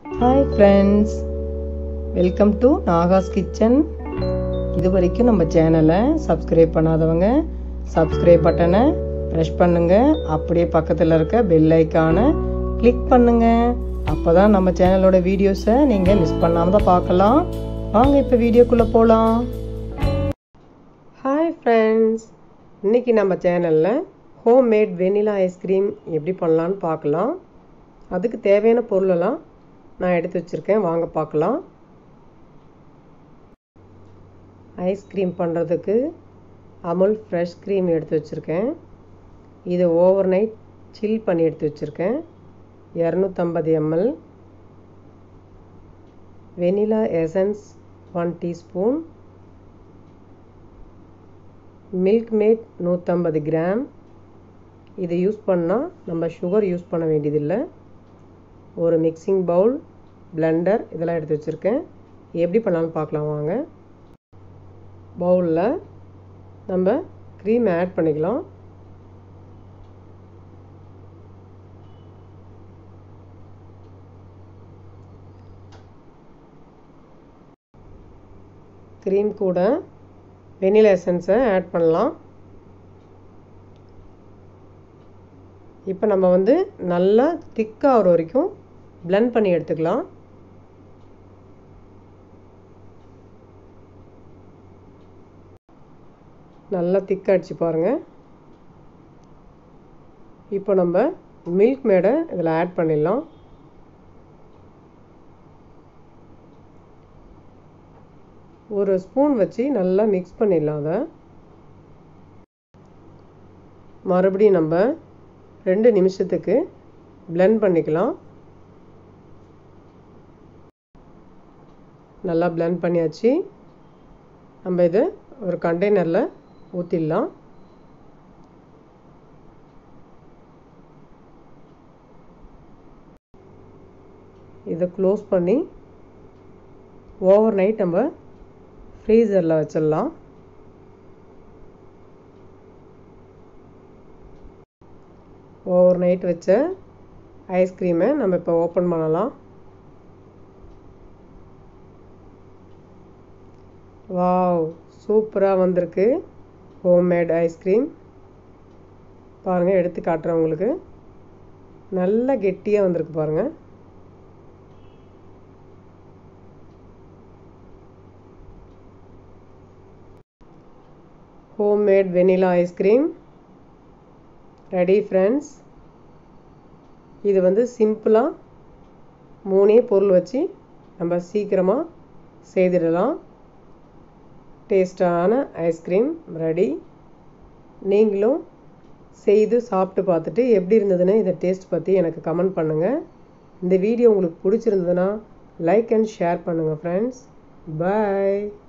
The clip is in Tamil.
hi friends welcome to Naga's kitchen இது வரைக்கும் நம்ம சேனலை சப்ஸ்கிரைப் பண்ணாதவங்க சப்ஸ்கிரைப் பட்டனை ப்ரெஷ் பண்ணுங்க அப்படியே பக்கத்தில் இருக்க பெல் ஐக்கானை கிளிக் பண்ணுங்க அப்போ தான் நம்ம சேனலோட வீடியோஸை நீங்கள் மிஸ் பண்ணாமல் தான் பார்க்கலாம் வாங்க இப்போ வீடியோக்குள்ளே போகலாம் ஹாய் ஃப்ரெண்ட்ஸ் இன்னைக்கு நம்ம சேனலில் ஹோம் மேட் வெனிலா ஐஸ்கிரீம் எப்படி பண்ணலான்னு பார்க்கலாம் அதுக்கு தேவையான பொருளெல்லாம் நான் எடுத்து வச்சுருக்கேன் வாங்க பார்க்கலாம் ஐஸ்கிரீம் பண்ணுறதுக்கு அமுல் ஃப்ரெஷ் க்ரீம் எடுத்து வச்சுருக்கேன் இது ஓவர் நைட் சில் பண்ணி எடுத்து வச்சுருக்கேன் இரநூத்தம்பது ML vanilla essence one teaspoon Milkmaid நூற்றம்பது கிராம் இது யூஸ் பண்ணால் நம்ம சுகர் யூஸ் பண்ண வேண்டியதில்லை ஒரு மிக்சிங் பவுல் பிளெண்டர் இதெல்லாம் எடுத்து வச்சுருக்கேன் எப்படி பண்ணலான்னு பார்க்கலாம் வாங்க பவுலில் நம்ம க்ரீம் ஆட் பண்ணிக்கலாம் க்ரீம் கூட வெனிலா எசன்ஸை ஆட் பண்ணலாம் இப்போ நம்ம வந்து நல்லா திக்காகிற வரைக்கும் பிளெண்ட் பண்ணி எடுத்துக்கலாம் நல்லா திக்காகிடுச்சு பாருங்கள் இப்போ நம்ம மில்க் மேடை இதில் ஆட் பண்ணிடலாம் ஒரு ஸ்பூன் வச்சு நல்லா மிக்ஸ் பண்ணிடலாம் அதை மறுபடியும் நம்ம ரெண்டு நிமிஷத்துக்கு பிளெண்ட் பண்ணிக்கலாம் நல்லா பிளெண்ட் பண்ணியாச்சு நம்ம இதை ஒரு கண்டெய்னரில் ஊற்றிடலாம் இதை க்ளோஸ் பண்ணி ஓவர் நைட் நம்ம ஃப்ரீசரில் வச்சிடலாம் ஓவர் நைட் வச்ச ஐஸ்கிரீமை நம்ம இப்போ ஓப்பன் பண்ணலாம் வாவ் சூப்பராக வந்திருக்கு ஹோம்மேட் ஐஸ்கிரீம் பாருங்கள் எடுத்து காட்டுறேன் உங்களுக்கு நல்ல கெட்டியாக வந்திருக்கு பாருங்கள் homemade vanilla ice cream ready friends இது வந்து சிம்பிளாக மூணே பொருள் வச்சு நம்ம சீக்கிரமாக செய்திடலாம் டேஸ்டான ஐஸ்கிரீம் ரெடி நீங்களும் செய்து சாப்பிட்டு பார்த்துட்டு எப்படி இருந்ததுன்னு இதை டேஸ்ட் பற்றி எனக்கு கமெண்ட் பண்ணுங்கள் இந்த வீடியோ உங்களுக்கு பிடிச்சிருந்ததுன்னா லைக் அண்ட் ஷேர் பண்ணுங்கள் ஃப்ரெண்ட்ஸ் பாய்